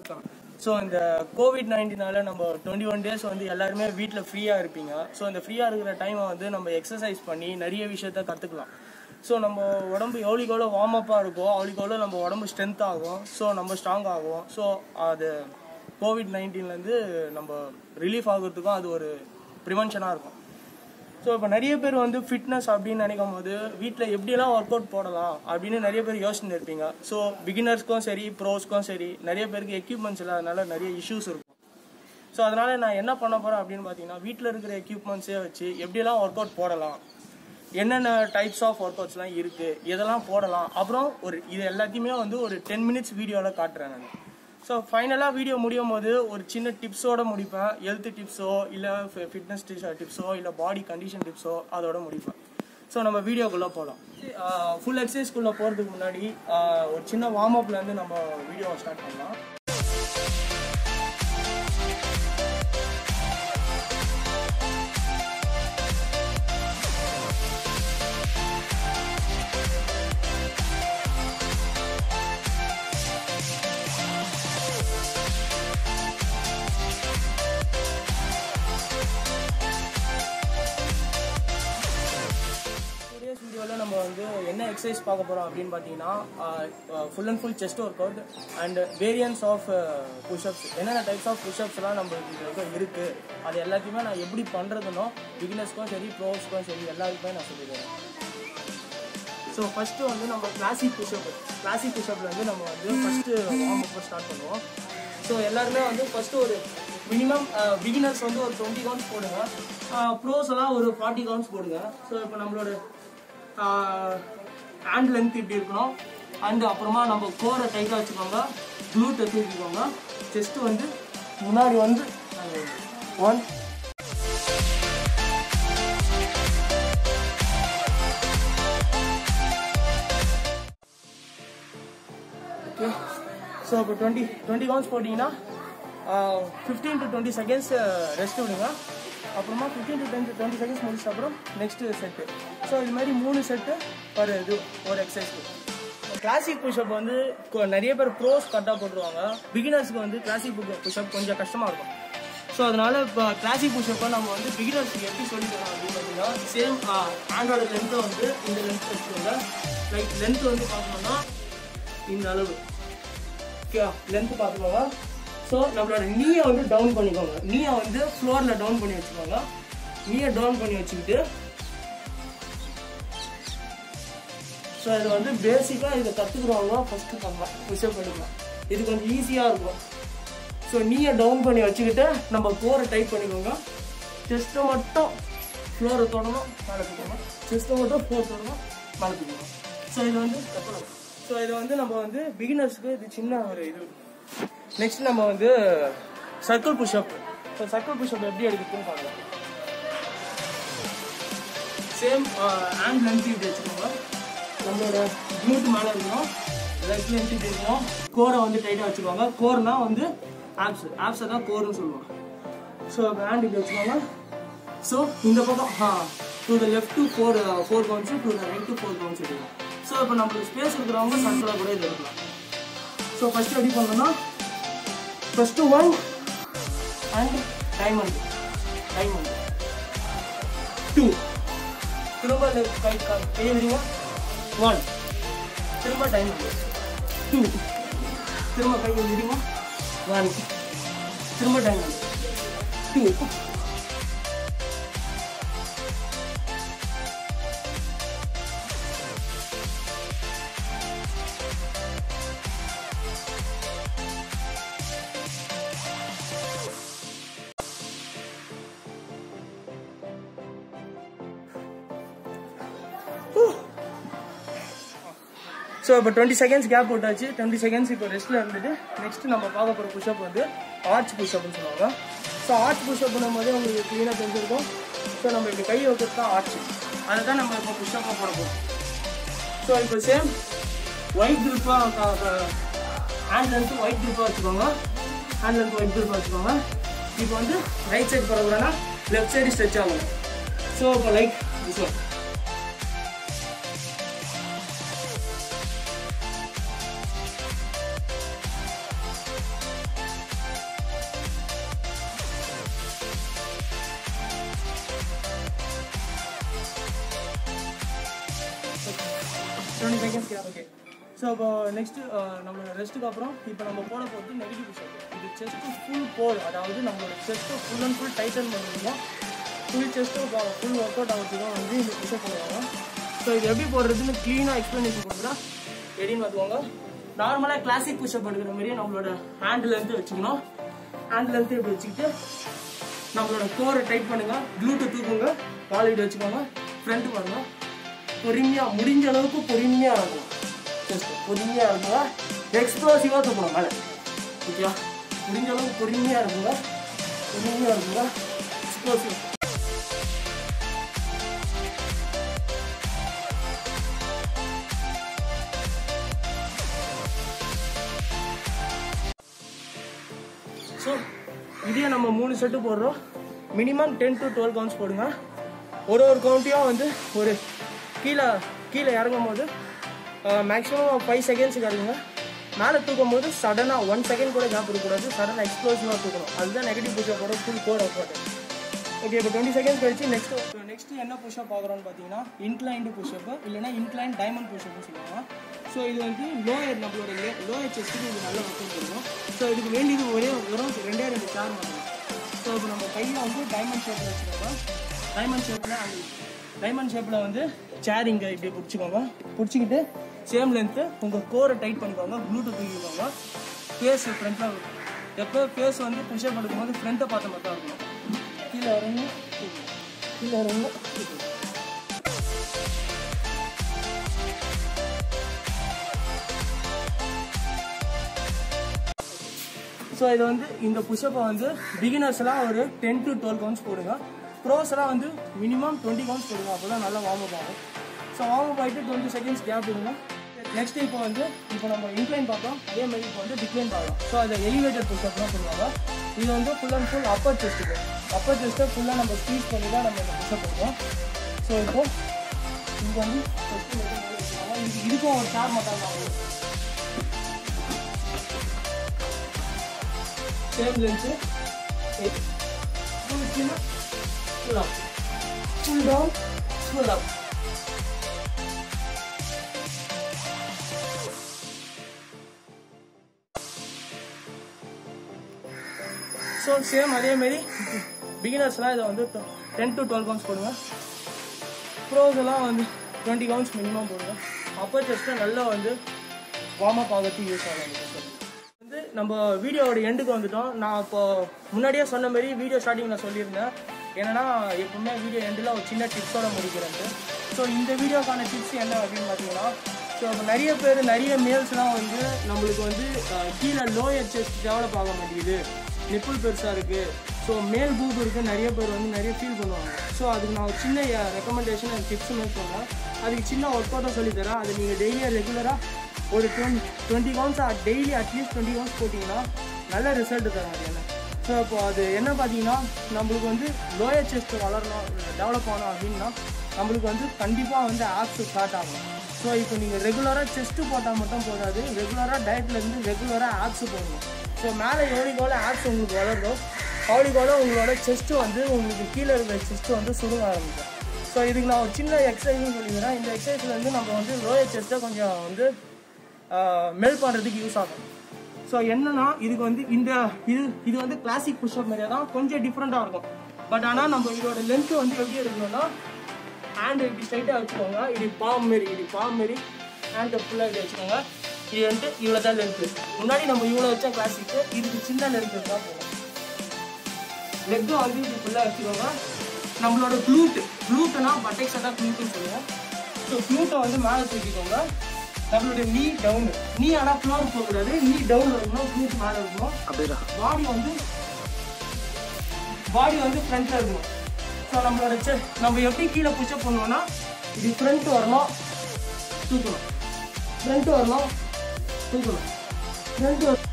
So இந்த Covid நைன்டீனால நம்ம twenty one days வந்து எல்லாருமே வீட்டில் ஃப்ரீயாக இருப்பீங்க ஸோ இந்த ஃப்ரீயாக இருக்கிற டைமை வந்து நம்ம எக்ஸசைஸ் பண்ணி நிறைய விஷயத்த கற்றுக்கலாம் ஸோ நம்ம உடம்பு எவ்வளோக்கு எவ்வளோ வார்ம் அப்பாக இருக்கோ அவ்வளோக்கு எவ்வளோ நம்ம உடம்பு ஸ்ட்ரென்த் ஆகும் ஸோ நம்ம ஸ்ட்ராங் ஆகும் ஸோ அது கோவிட் நைன்டீன்லேருந்து நம்ம ரிலீஃப் ஆகுறதுக்கும் அது ஒரு ப்ரிவென்ஷனாக இருக்கும் ஸோ இப்போ நிறைய பேர் வந்து ஃபிட்னஸ் அப்படின்னு நினைக்கும் போது வீட்டில் எப்படியெல்லாம் ஒர்க் அவுட் போடலாம் அப்படின்னு நிறைய பேர் யோசிச்சுட்டு இருப்பீங்க ஸோ பிகினர்ஸ்க்கும் சரி ப்ரோஸ்க்கும் சரி நிறைய பேருக்கு எக்யூப்மெண்ட்ஸ் இல்லாதனால நிறைய இஷ்யூஸ் இருக்கும் ஸோ அதனால் நான் என்ன பண்ண போகிறேன் அப்படின்னு பார்த்தீங்கன்னா வீட்டில் இருக்கிற எக்யூப்மெண்ட்ஸே வச்சு எப்படியெல்லாம் ஒர்க் அவுட் போடலாம் என்னென்ன டைப்ஸ் ஆஃப் ஒர்க் அவுட்ஸ்லாம் இருக்குது இதெல்லாம் போடலாம் அப்புறம் ஒரு இது எல்லாத்தையுமே வந்து ஒரு டென் மினிட்ஸ் வீடியோவில் காட்டுறேன் நான் ஸோ ஃபைனலாக வீடியோ முடியும் போது ஒரு சின்ன டிப்ஸோட முடிப்பேன் ஹெல்த் டிப்ஸோ இல்லை ஃபிட்னஸ் டிப்ஸோ இல்லை பாடி கண்டிஷன் டிப்ஸோ அதோட முடிப்பேன் ஸோ நம்ம வீடியோக்குள்ளே போகலாம் ஃபுல் எக்ஸசைஸ்க்குள்ளே போகிறதுக்கு முன்னாடி ஆஹ், ஒரு சின்ன வார்ம் அப்லேருந்து நம்ம வீடியோவை ஸ்டார்ட் பண்ணலாம் டுடேஸ் வீடியோவில் நம்ம வந்து என்ன எக்ஸசைஸ் பார்க்க போகிறோம் அப்படின்னு பார்த்தீங்கன்னா full and full chest workout and variants of push-ups என்னென்ன டைப்ஸ் ஆஃப் புஷ்அப்ஸ்லாம் நம்ம இது இருக்குது அது எல்லாத்தையுமே நான் எப்படி பண்ணுறதுனோ பிகினர்ஸ்க்கும் சரி ப்ரோஸ்க்கும் சரி எல்லாருக்குமே நான் சொல்லிடுறேன் ஸோ ஃபஸ்ட்டு வந்து நம்ம கிளாசிக் புஷ்அப் கிளாசிக் புஷ்அப்பில் வந்து நம்ம வந்து ஃபஸ்ட்டு வார்ம் அப் ஸ்டார்ட் பண்ணுவோம் ஸோ எல்லாருமே வந்து ஃபஸ்ட்டு ஒரு மினிமம் பிகினர்ஸ் வந்து ஒரு டுவெண்ட்டி கவுண்ட்ஸ் போடுங்க ப்ரோஸ் எல்லாம் ஒரு ஃபார்ட்டி கவுண்ட்ஸ் போடுங்க ஸோ இப்போ நம்மளோட ஹேண்ட் லென்த் இப்படி இருக்கணும் அண்ட் அப்புறமா நம்ம கோரை டைட்டாக வச்சுக்கோங்க க்ளூட்டை தூக்கிக்கோங்க செஸ்ட் வந்து முன்னாடி வந்து ஒன் ஓகே ஸோ இப்போ டுவெண்ட்டி டுவெண்ட்டி கவுண்ட்ஸ் போட்டிங்கன்னா fifteen to twenty seconds rest விடுங்க அப்புறமா fifteen to twenty twenty seconds முடிச்ச அப்புறம் நெக்ஸ்ட் செட்டு ஸோ இது மாதிரி மூணு செட்டு ஒரு இது ஒரு எக்ஸசைஸ் கிளாசிக் புஷ்அப் வந்து கொ- நிறைய பேர் ப்ரோஸ் கரெக்டாக போட்டுருவாங்க பிகினர்ஸ்க்கு வந்து கிளாசிக் புஷ்அப் கொஞ்சம் கஷ்டமாக இருக்கும் ஸோ அதனால இப்போ கிளாசிக் புஷ்அப்பை நம்ம வந்து பிகினர்ஸ்க்கு எப்படி சொல்லி தரோம் அப்படின்னு பார்த்தீங்கன்னா சேம் ஹேண்டோட லென்த்தை வந்து இந்த லென்த் வச்சுக்கோங்க லைக் லென்த் வந்து பார்த்தோம்னா இந்த அளவு ஓகே லென்த் பார்த்துக்கோங்க ஸோ நம்மளோட நீயை வந்து டவுன் பண்ணிக்கோங்க நீயை வந்து ஃப்ளோரில் டவுன் பண்ணி வச்சுக்கோங்க நீயை டவுன் பண்ணி வச்சுக்கிட்டு ஸோ இது வந்து பேசிக்காக இதை கற்றுக்குறவங்க ஃபஸ்ட்டு பண்ணலாம் புஷ்அப் பண்ணிக்கலாம் இது கொஞ்சம் ஈஸியாக இருக்கும் ஸோ நீயை டவுன் பண்ணி வச்சுக்கிட்டு நம்ம கோரை டைப் பண்ணிக்கோங்க செஸ்ட்டை மட்டும் ஃப்ளோரை தொடணும் மேலே தூக்கணும் செஸ்ட்டை மட்டும் ஃப்ளோர் தொடணும் மேலே தூக்கணும் ஸோ இது வந்து கற்றுக்கணும் ஸோ இது வந்து நம்ம வந்து பிகினர்ஸ்க்கு இது சின்ன ஒரு இது நெக்ஸ்ட் நம்ம வந்து circle push-up so circle push-up எப்படி எடுக்குதுன்னு பார்க்கலாம் சேம் ஹேண்ட் லென்த் இப்படி வச்சுக்கோங்க நம்மளோட க்ளூட் மேலே இருக்கணும் லெக் லென்த் இப்படி இருக்கணும் கோரை வந்து டைட்டாக வச்சுக்கோங்க கோர்னா வந்து ஆப்ஸ் ஆப்ஸை தான் கோர்னு சொல்லுவோம் ஸோ ஹேண்ட் இப்படி வச்சுக்கோங்க ஸோ இந்த பக்கம் uh to the left two four four counts to the right two four counts எடுக்கணும் ஸோ இப்போ நம்மளுக்கு ஸ்பேஸ் இருக்கிறவங்க சர்க்கிளாக கூட இது எடுக்கலாம் ஸோ ஃபஸ்ட்டு எப்படி பண்ணணும்னா first one and diamond diamond two திரும்ப left கை கை- கையை விடுங்க ஒன் திரும்ப டைமண்ட் டூ திரும்ப கையை விடுங்க ஒன் திரும்ப டைமண்ட் டூ ஸோ இப்போ டுவெண்ட்டி செகண்ட்ஸ் கேப் போட்டாச்சு டுவெண்ட்டி செகண்ட்ஸ் இப்போ ரெஸ்ட்டில் இருந்துட்டு நெக்ஸ்ட் நம்ம பார்க்க போகிற புஷ்அப் வந்து ஆர்ச் புஷ்அப்னு சொல்லுவாங்க ஸோ ஆர்ச் புஷ்அப் பண்ணும்போது உங்களுக்கு க்ளீனாக தெரிஞ்சிருக்கும் ஸோ நம்ம இப்படி கை வைக்கிறது தான் ஆர்ச் அதை தான் நம்ம இப்போ புஷ்அப்பாக போட போகிறோம் ஸோ இப்போ சேம் ஒயிட் grip-ஆ ஹேண்ட் லென்த்து ஒயிட் grip-ஆ வச்சுக்கோங்க ஹேண்ட் லென்த் ஒயிட் grip-ஆ வச்சுக்கோங்க இப்போ வந்து ரைட் சைடு போகிறதுனா லெஃப்ட் சைடு ஸ்ட்ரெச் ஆகும் ஸோ இப்போ like this one twenty seconds gap okay so இப்போ நெக்ஸ்ட் நம்மளோட ரெஸ்ட்டுக்கு அப்புறம் இப்போ நம்ம போட போகிறது நெகட்டிவ் புஷ்அப் இது செஸ்ட்டு ஃபுல் போல் அதாவது நம்மளோட செஸ்ட்டை ஃபுல் அண்ட் ஃபுல் டைட்டன் பண்ணுவோம் full chest full workout ஆகிறதுக்கு தான் வந்து இந்த புஷ்அப் பண்ணுவாங்க ஸோ இது எப்படி போடுறதுன்னு க்ளீனாக எக்ஸ்ப்ளனேஷன் கொடுக்குறா ரெடின்னு பார்த்துக்கோங்க நார்மலாக கிளாசிக் புஷ்அப் எடுக்கிற மாதிரி நம்மளோட ஹேண்ட் லென்த்து வச்சுக்கணும் ஹேண்ட் லென்த்து இப்படி வச்சுக்கிட்டு நம்மளோட கோரை டைட் பண்ணுங்க க்ளூட்டை தூக்குங்க கால் இப்படி வச்சுக்கோங்க ஃப்ரண்ட் பாருங்க பொறுமையா முடிஞ்ச அளவுக்கு பொறுமையா இருக்கும் ஜஸ்ட் பொறுமையா இருக்குங்க எக்ஸ்ப்ளோசிவா தூக்கணும் மேலே ஓகேவா முடிஞ்ச அளவுக்கு பொறுமையா இருக்குங்க பொறுமையா இருக்குங்க எக்ஸ்ப்ளோசிவ் ஸோ இதே நம்ம மூணு செட்டு போடுறோம் minimum ten to twelve counts போடுங்க ஒரு ஒரு கவுண்ட்டையும் வந்து ஒரு கீழே கீழே இறங்கும் போது மேக்ஸிமம் ஃபைவ் செகண்ட்ஸுக்கு இறங்குங்க மேலே தூக்கும் போது சடனாக ஒன் செகண்ட் கூட கேப் இருக்கக்கூடாது சடனாக எக்ஸ்ப்ளோசிவாக தூக்கணும் அதுதான் நெகட்டிவ் புஷ்அப்போட ஃபுல் கோட் ஆஃப் ஓகே இப்போ டுவெண்ட்டி செகண்ட்ஸ் கழிச்சு நெக்ஸ்ட் நெக்ஸ்ட் என்ன புஷ்அப் பார்க்குறோம்னு பார்த்தீங்கன்னா இன்க்ளைன்டு புஷ்அப் இல்லைனா இன்க்ளைன் டைமண்ட் புஷ்அப்னு சொல்லுவாங்க ஸோ இது வந்து லோயர் நம்மளோட லோயர் செஸ்ட்டுக்கு இது நல்ல ஒர்க் இருக்கும் ஸோ இதுக்கு வேண்டியது ஒரே வெறும் ரெண்டே ரெண்டு சேர் மட்டும் ஸோ இப்போ நம்ம கையை வந்து டைமண்ட் ஷேப்பில் வச்சுக்கோங்க டைமண்ட் ஷேப்பில் அது டைமண்ட் ஷேப்பில் வந்து சேர் இங்கே இப்படி பிடிச்சிக்கோங்க பிடிச்சிக்கிட்டு சேம் லென்த்து உங்கள் கோரை டைட் பண்ணிக்கோங்க ப்ளூடூத் தூக்கிக்கோங்க ஃபேஸ் ஃப்ரண்ட்டில் எப்போ ஃபேஸ் வந்து புஷ்அப் எடுக்கும்போது ஃப்ரண்ட்டை பார்த்த மட்டும் இருக்கணும் கீழே இறங்கி கீழே இறங்கி ஸோ இது வந்து இந்த புஷ்அப்பை வந்து பிகினர்ஸ் எல்லாம் ஒரு டென் டு டுவெல் கவுண்ட்ஸ் போடுங்க ப்ரோஸ் எல்லாம் வந்து மினிமம் டுவெண்ட்டி கவுண்ட்ஸ் போடுங்க அப்போ தான் நல்லா வார்ம் அப் ஆகும் ஸோ வார்ம் அப் ஆகிட்டு டுவெண்ட்டி செகண்ட்ஸ் கேப் விடுங்க நெக்ஸ்ட் இப்போ வந்து இப்போ நம்ம இன்க்ளைன் பார்த்தோம் அதே மாதிரி இப்போ வந்து டிக்ளைன் பார்க்கலாம் ஸோ அதை எலிவேட்டட் புஷ்அப் தான் சொல்லுவாங்க இது வந்து ஃபுல் அண்ட் ஃபுல் அப்பர் செஸ்ட்டுக்கு அப்பர் செஸ்ட்டை ஃபுல்லாக நம்ம ஸ்பீச் பண்ணி தான் நம்ம இந்த புஷ்அப் பண்ணுவோம் ஸோ இப்போ இது வந்து first மட்டும் மேலே வச்சுக்கோங்க. இதுக்கு இதுக்கும் ஒரு ஷேர் மட்டும் தான் ஆகும் same length full chin up, full up, full down, full up. So same அதே மாதிரி பிகினர்ஸ்லாம் இதை வந்து டென் டு டுவெல் கவுண்ட்ஸ் போடுங்க ப்ரோஸ் எல்லாம் வந்து டுவெண்ட்டி கவுண்ட்ஸ் மினிமம் போடுங்க அப்பர் செஸ்ட்டை நல்லா வந்து வார்ம் அப் ஆகிறதுக்கு யூஸ் ஆகும் இந்த push-up. வந்து நம்ம வீடியோவோட எண்டுக்கு வந்துட்டோம் நான் இப்போ முன்னாடியே சொன்ன மாதிரி வீடியோ ஸ்டார்டிங் நான் சொல்லியிருந்தேன் என்னன்னா எப்பவுமே வீடியோ எண்டில் ஒரு சின்ன டிப்ஸோட முடிக்கிறேன்ட்டு ஸோ இந்த வீடியோக்கான டிப்ஸ் என்ன அப்படின்னு பார்த்தீங்கன்னா ஸோ இப்போ நிறைய பேர் நிறைய மேல்ஸ்லாம் வந்து நம்மளுக்கு வந்து அஹ், கீழே லோயர் செஸ்ட் டெவலப் ஆக மாட்டேங்குது நிப்புள் பெருசாக இருக்குது ஸோ மேல் பூப் இருக்குது நிறைய பேர் வந்து நிறைய ஃபீல் பண்ணுவாங்க ஸோ அதுக்கு நான் ஒரு சின்ன ரெக்கமெண்டேஷன் அண்ட் டிப்ஸுமே சொல்கிறேன் அதுக்கு சின்ன ஒர்க் அவுட்டும் சொல்லித்தரேன் அது நீங்கள் டெய்லியாக ரெகுலராக ஒரு twenty twenty counts daily at least twenty counts போட்டிங்கன்னா நல்ல ரிசல்ட் தரும் அது என்ன ஸோ இப்போ அது என்ன பார்த்தீங்கன்னா நம்மளுக்கு வந்து லோயர் செஸ்ட் வளரணும் டெவலப் ஆகணும் அப்படின்னா நம்மளுக்கு வந்து கண்டிப்பாக வந்து ஆப்ஸ் ஸ்டார்ட் ஆகும் ஸோ இப்போ நீங்கள் ரெகுலராக செஸ்ட்டு போட்டால் மட்டும் போதாது ரெகுலராக டயட்லேருந்து ரெகுலராக ஆப்ஸ் போடணும் ஸோ மேலே எவ்வளோக்கோல ஆப்ஸ் உங்களுக்கு வளருதோ அவ்வளோக்கோல உங்களோட செஸ்ட்டு வந்து உங்களுக்கு கீழே இருக்கிற செஸ்ட்டு வந்து சுருங்க ஆரம்பிக்கும் ஸோ இதுக்கு நான் ஒரு சின்ன எக்ஸசைஸ்னு சொல்லிக்கிறேன் இந்த எக்ஸசைஸ்ல வந்து நம்ம வந்து லோயர் செஸ்ட்டை கொஞ்சம் வந்து மெல் பண்ணுறதுக்கு யூஸ் ஆகும் ஸோ என்னன்னா இதுக்கு வந்து இந்த இது இது வந்து கிளாசிக் புஷ்அப் மாதிரியே தான் கொஞ்சம் டிஃப்ரெண்ட்டாக இருக்கும் பட் ஆனால் நம்ம இதோட லென்த்து வந்து எப்படி இருக்கணும்னா ஹேண்ட் இப்படி ஸ்ட்ரைட்டாக வச்சுக்கோங்க இது பாம் மாரி இது பாம் மாரி ஹேண்டை ஃபுல்லாக இப்படி வச்சுக்கோங்க இது வந்து இவ்வளோ தான் லென்த்து முன்னாடி நம்ம இவ்வளோ வச்சா கிளாசிக்கு இதுக்கு சின்ன லென்த் தான் போகும் லெக்கும் வந்து இது ஃபுல்லாக வச்சுக்கோங்க நம்மளோட க்ளூட் க்ளூட்னா பட்டைக்ஸை தான் க்ளூட்டுன்னு சொல்லுவோம் ஸோ க்ளூட்டை வந்து மேலே தூக்கிக்கோங்க நம்மளோட நீ டவுன் நீ ஆனால் ஃப்ளோர் போகக்கூடாது நீ டவுன் இருக்கணும் க்ளூட் மேலே இருக்கணும் அப்படியா பாடி வந்து பாடி வந்து ஃப்ரண்ட்ல இருக்கணும் ஸோ நம்மளோட செ நம்ம எப்படி கீழே புஷ்அப் பண்ணுவோம்னா இது ஃப்ரண்ட் வரணும் தூக்கணும் ஃப்ரண்ட் வரணும் தூக்கணும் ஃப்ரண்ட் வர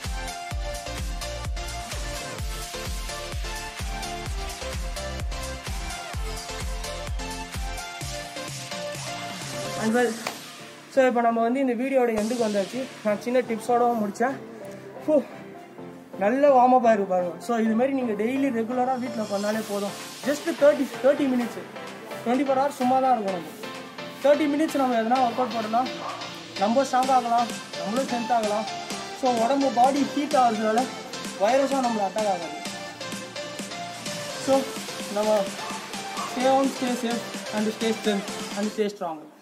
அண்ட் வெல் ஸோ இப்போ நம்ம வந்து இந்த வீடியோட எண்டுக்கு வந்தாச்சு நான் சின்ன டிப்ஸோட முடித்தேன் ஃபூ நல்ல வார்ம் அப் ஆயிருக்கு பாருங்க ஸோ இது மாதிரி நீங்கள் டெய்லி ரெகுலராக வீட்டில் பண்ணாலே போதும் just thirty thirty minutes twenty four hours சும்மா தான் இருக்கும் நம்ம தேர்ட்டி மினிட்ஸ் நம்ம எதனா ஒர்க் அவுட் பண்ணோம்னா நம்ம ஸ்ட்ராங் ஆகலாம் நம்மளும் ஸ்ட்ரென்த் ஆகலாம் ஸோ உடம்பு பாடி ஹீட் ஆகிறதுனால வைரஸாக நம்மளை அட்டாக் ஆகாது ஸோ நம்ம stay on stay safe and stay strength and stay strong